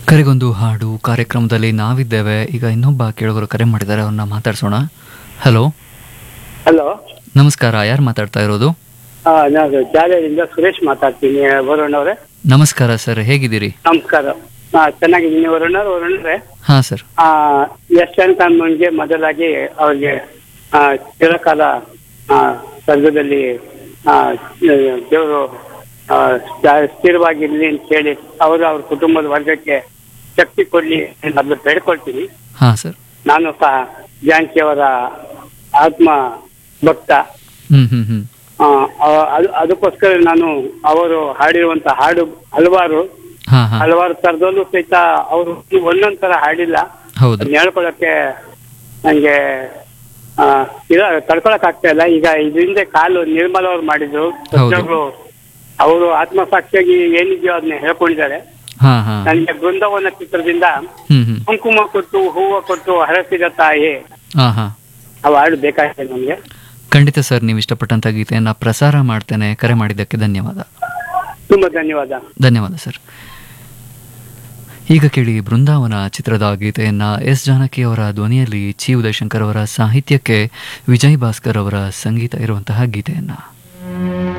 ಕರೆಗೊಂದು ಹಾಡು ಕಾರ್ಯಕ್ರಮದಲ್ಲಿ ನಾವಿದ್ದೇವೆ ಈಗ ಇನ್ನೊಬ್ಬ ಕೇಳುಗರು ಕರೆ ಮಾಡಿದ್ದಾರೆ ಅವ್ರನ್ನ ಮಾತಾಡ್ಸೋಣ ಹಲೋ ಹಲೋ ನಮಸ್ಕಾರ ಯಾರು ಮಾತಾಡ್ತಾ ಇರೋದು ಆ, ನಾನು ಜಾಲಿಯಿಂದ ಸುರೇಶ್ ಮಾತಾಡ್ತೀನಿ ವರುಣ್ ಅವರೇ ನಮಸ್ಕಾರ ಸರ್ ಹೇಗಿದ್ದೀರಿ ನಮಸ್ಕಾರ ಆ, ಚೆನ್ನಾಗಿದ್ದೀನಿ ವರುಣ್ ಅವ್ರು ವರುಣ್ ಅವರೇ ಹಾಂ ಸರ್ ಎಸ್ ಎನ್ ಕಾನೂನ್ಗೆ ಮೊದಲಾಗಿ ಅವ್ರಿಗೆ ಆ, ಚಿರಕಾಲ ಆ, ಸ್ವರ್ಗದಲ್ಲಿ ದೇವರು ಸ್ಥಿರವಾಗಿರ್ಲಿ ಅಂತ ಹೇಳಿ ಅವರು ಅವ್ರ ಕುಟುಂಬದ ವರ್ಗಕ್ಕೆ ಶಕ್ತಿ ಕೊಡ್ಲಿ ಅಂತ ಮೊದಲು ಬೇಡ್ಕೊಳ್ತೀನಿ ಹಾಂ ಸರ್ ನಾನು ಸಹ ಜಾನಕಿ ಅವರ ಆತ್ಮ ಭಕ್ತ ಹ್ಞೂ ಹ್ಞೂ ಹ್ಞೂ ಆ, ಅವ- ಅದು- ಅದಕ್ಕೋಸ್ಕರ ನಾನು ಅವರು ಹಾಡಿರುವಂತ ಹಾಡು ಹಲವಾರು ಹಾಂ ಹಾಂ ಹಲವಾರು ತರದಲ್ಲೂ ಸಹಿತ ಅವರು ಒಂದೊಂದ್ ತರ ಹಾಡಿಲ್ಲ ಹೌದು ಅದನ್ನ ಹೇಳ್ಕೊಳಕ್ಕೆ ನಂಗೆ ಆ, ಇಲ್ಲ ತಡ್ಕೊಳಕ್ ಆಗ್ತಾ ಇಲ್ಲ ಈಗ ಇದರಿಂದ ಕಾಲು ನಿರ್ಮಲ ಅವ್ರು ಮಾಡಿದ್ರು ಹೌದು. ಅವರು ಆತ್ಮಸಾಕ್ಷಿಯಾಗಿ ಏನಿದೆಯೋ ಅದನ್ನ ಹೇಳ್ಕೊಂಡಿದ್ದಾರೆ ಹಾಂ ಹಾಂ ನನಗೆ ಬೃಂದಾವನ ಚಿತ್ರದಿಂದ ಹ್ಞೂ ಹ್ಞೂ ಕುಂಕುಮ ಕೊಟ್ಟು ಹೂವು ಕೊಟ್ಟು ಹರಸಿದ ತಾಯಿ ಹಾಂ ಹಾಂ ಅವು ಹಾಡು ಬೇಕಾಗಿದೆ ನಮ್ಗೆ ಖಂಡಿತ ಸರ್ ನೀವು ಇಷ್ಟಪಟ್ಟಂಥ ಗೀತೆಯನ್ನು ಪ್ರಸಾರ ಮಾಡ್ತೇನೆ ಕರೆ ಮಾಡಿದ್ದಕ್ಕೆ ಧನ್ಯವಾದ ತುಂಬಾ ಧನ್ಯವಾದ ಧನ್ಯವಾದ ಸರ್ ಈಗ ಕೇಳಿ ಬೃಂದಾವನ ಚಿತ್ರದ ಗೀತೆಯನ್ನ ಎಸ್ ಜಾನಕಿ ಅವರ ಧ್ವನಿಯಲ್ಲಿ ಚಿ ಉದಯಶಂಕರ್ ಅವರ ಸಾಹಿತ್ಯಕ್ಕೆ ವಿಜಯ್ ಭಾಸ್ಕರ್ ಅವರ ಸಂಗೀತ ಇರುವಂತಹ ಗೀತೆಯನ್ನ